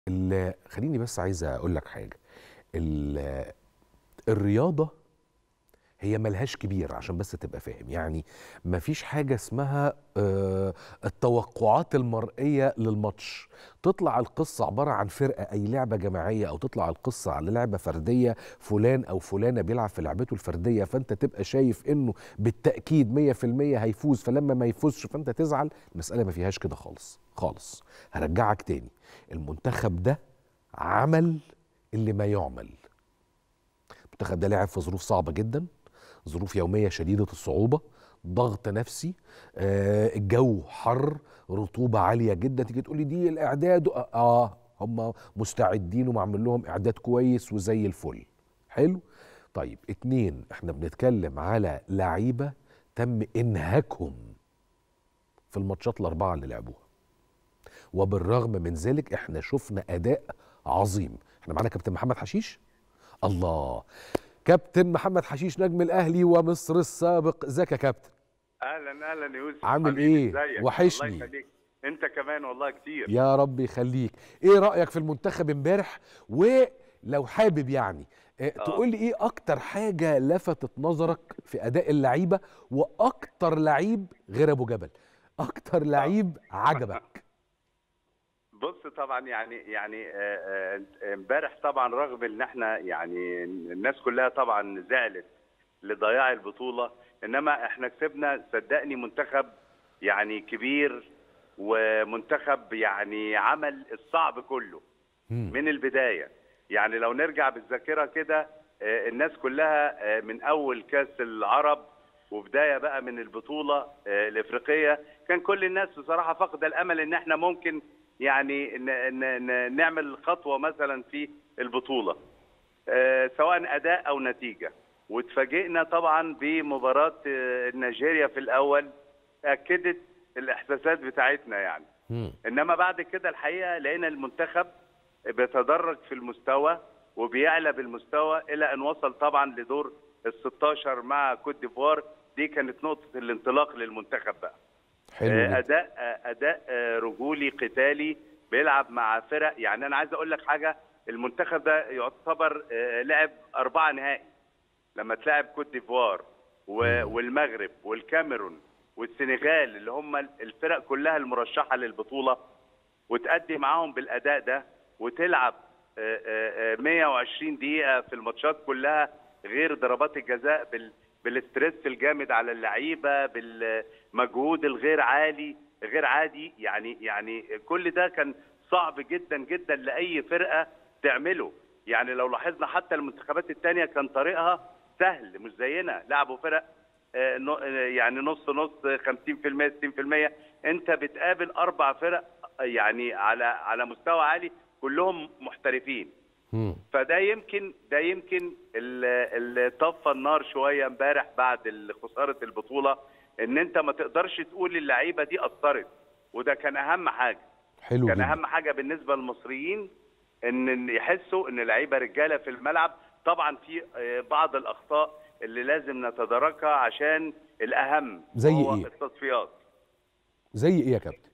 ال- خليني بس عايز اقول لك حاجه ال- الرياضه هي ملهاش كبير عشان بس تبقى فاهم يعني مفيش حاجه اسمها آه، التوقعات المرئيه للماتش تطلع القصه عباره عن فرقه اي لعبه جماعيه او تطلع القصه على لعبه فرديه فلان او فلانه بيلعب في لعبته الفرديه فانت تبقى شايف انه بالتاكيد 100% هيفوز فلما ما يفوزش فانت تزعل المساله ما فيهاش كده خالص خالص هرجعك تاني المنتخب ده عمل اللي ما يعمل المنتخب ده لعب في ظروف صعبه جدا ظروف يوميه شديده الصعوبه ضغط نفسي آه الجو حر رطوبه عاليه جدا تيجي تقول لي دي الاعداد اه, آه هم مستعدين ومعمل لهم اعداد كويس وزي الفل حلو طيب اتنين احنا بنتكلم على لعيبه تم انهاكهم في الماتشات الاربعه اللي لعبوها وبالرغم من ذلك احنا شفنا اداء عظيم احنا معانا كابتن محمد حشيش الله كابتن محمد حشيش نجم الاهلي ومصر السابق ازيك يا كابتن اهلا اهلا يوسف عامل حبيبي، إيه؟ ازيك؟ وحشني. الله يخليك انت كمان والله كتير يا رب يخليك ايه رايك في المنتخب امبارح ولو حابب يعني اه تقول لي ايه اكتر حاجه لفتت نظرك في اداء اللعيبه واكتر لعيب غير ابو جبل اكتر لعيب عجبك بص طبعا يعني يعني آه، آه، امبارح طبعا رغم ان احنا يعني الناس كلها طبعا زعلت لضياع البطوله انما احنا كسبنا صدقني منتخب يعني كبير ومنتخب يعني عمل الصعب كله مم. من البدايه يعني لو نرجع بالذاكره كده آه، الناس كلها آه، من اول كاس العرب وبدايه بقى من البطوله آه، الافريقيه كان كل الناس بصراحه فقد الامل ان احنا ممكن يعني ن- ن- ن- نعمل خطوه مثلا في البطوله آه، سواء اداء او نتيجه واتفاجئنا طبعا بمباراه آه، نيجيريا في الاول اكدت الاحساسات بتاعتنا يعني مم. انما بعد كده الحقيقه لقينا المنتخب بيتدرج في المستوى وبيعلى بالمستوى الى ان وصل طبعا لدور ال 16 مع كوت ديفوار دي كانت نقطه الانطلاق للمنتخب بقى حلو آه، جدا اداء آه، اداء آه، رجولي قتالي بيلعب مع فرق يعني انا عايز اقول لك حاجه المنتخب ده يعتبر آه، لعب اربعه نهائي لما تلعب كوت ديفوار و- والمغرب والكاميرون والسنغال اللي هم الفرق كلها المرشحه للبطوله وتأدي معاهم بالاداء ده وتلعب آه، آه، آه، 120 دقيقه في الماتشات كلها غير ضربات الجزاء بال بالاسترس الجامد على اللعيبه بالمجهود الغير عالي غير عادي يعني يعني كل ده كان صعب جدا جدا لاي فرقه تعمله يعني لو لاحظنا حتى المنتخبات الثانيه كان طريقها سهل مش زينا لعبوا فرق آه، نو- آه، يعني نص نص 50% 60% انت بتقابل اربع فرق آه، يعني على على مستوى عالي كلهم محترفين مم. فده يمكن ده يمكن اللي طفى النار شويه امبارح بعد ال- خساره البطوله ان انت ما تقدرش تقول اللعيبه دي اثرت وده كان اهم حاجه حلو كان جدا اهم حاجه بالنسبه للمصريين ان إن يحسوا ان لعيبه رجاله في الملعب طبعا في آه، بعض الاخطاء اللي لازم نتداركها عشان الاهم زي هو إيه؟ التصفيات زي ايه يا كابتن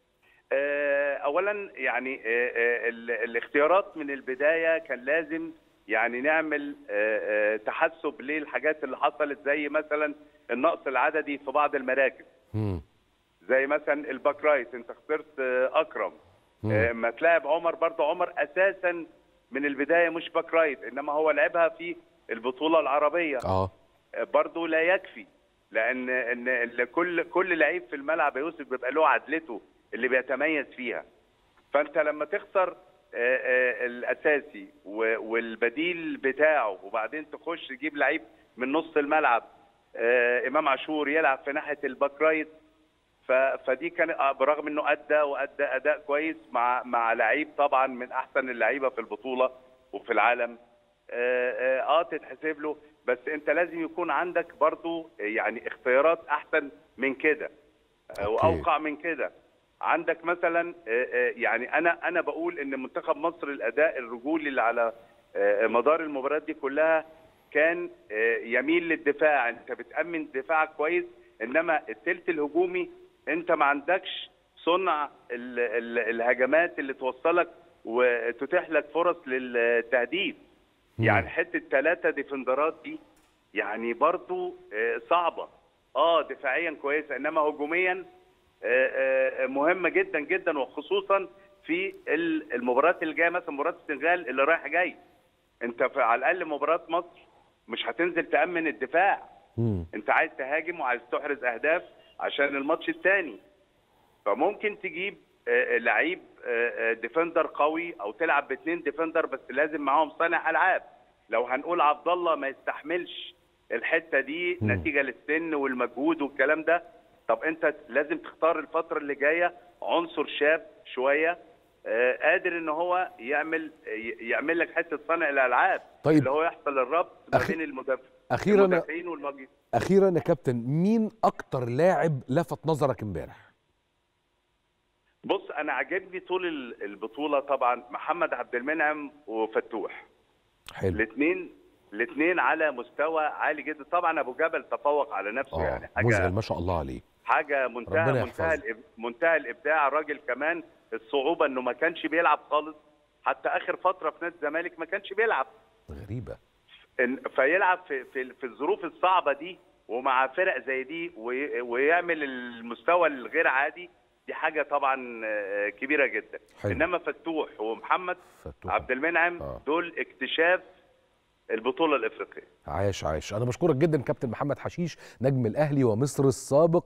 آه، اولا يعني آه، آه، ال- الاختيارات من البدايه كان لازم يعني نعمل آه، آه، تحسب للحاجات اللي حصلت زي مثلا النقص العددي في بعض المراكز مم. زي مثلا الباك رايت انت خسرت آه، اكرم مم. آه، ما تلاعب عمر برضه عمر اساسا من البدايه مش باك رايت انما هو لعبها في البطوله العربيه اه برضه لا يكفي لان ان إن كل كل لعيب في الملعب يا يوسف بيبقى له عدلته اللي بيتميز فيها فانت لما تخسر آه، آه، الاساسي و- والبديل بتاعه وبعدين تخش تجيب لعيب من نص الملعب آه، امام عاشور يلعب في ناحيه الباك رايت ف- فدي كان آه، برغم انه ادى وادى اداء كويس مع مع لعيب طبعا من احسن اللعيبه في البطوله وفي العالم اه, آه, آه تتحسب له بس انت لازم يكون عندك برضو يعني اختيارات احسن من كده آه، أوكي. واوقع من كده عندك مثلا آه، آه، يعني انا انا بقول ان منتخب مصر الاداء الرجولي اللي على آه، مدار المباريات دي كلها كان آه، يميل للدفاع انت بتامن دفاعك كويس انما الثلث الهجومي انت ما عندكش صنع ال- ال- الهجمات اللي توصلك وتتيح لك فرص للتهديف يعني حته ثلاثه ديفندرات دي يعني برضو آه، صعبه اه دفاعيا كويسه انما هجوميا آه، آه، مهمه جدا جدا وخصوصا في ال- المباريات اللي جايه مثلا مباراه السنغال اللي رايح جاي انت في على الاقل مباراه مصر مش هتنزل تامن الدفاع مم. انت عايز تهاجم وعايز تحرز اهداف عشان الماتش الثاني فممكن تجيب آه، لعيب آه، آه، ديفندر قوي او تلعب باثنين ديفندر بس لازم معاهم صانع العاب لو هنقول عبد الله ما يستحملش الحته دي مم. نتيجه للسن والمجهود والكلام ده طب انت لازم تختار الفتره اللي جايه عنصر شاب شويه آه، قادر ان هو يعمل ي- يعمل لك حته صانع الالعاب طيب. اللي هو يحصل الربط ما أخي- بين المدافع اخيرا المدافعين والمهاجمين اخيرا يا كابتن مين اكتر لاعب لفت نظرك امبارح بص انا عجبني طول ال- البطوله طبعا محمد عبد المنعم وفتوح حلو الاثنين الاثنين على مستوى عالي جدا طبعا ابو جبل تفوق على نفسه اه يعني مذهل حاجه ما شاء الله عليه حاجه ربنا منتهى يحفظه. منتهى الإب- منتهى الابداع الراجل كمان الصعوبه انه ما كانش بيلعب خالص حتى اخر فتره في نادي الزمالك ما كانش بيلعب غريبه إن- فيلعب في في في الظروف الصعبه دي ومع فرق زي دي وي- ويعمل المستوى الغير عادي دي حاجه طبعا آه، كبيره جدا حلو. انما فتوح ومحمد فتوح. عبد المنعم آه. دول اكتشاف البطوله الافريقيه عايش عايش انا بشكرك جدا كابتن محمد حشيش نجم الاهلي ومصر السابق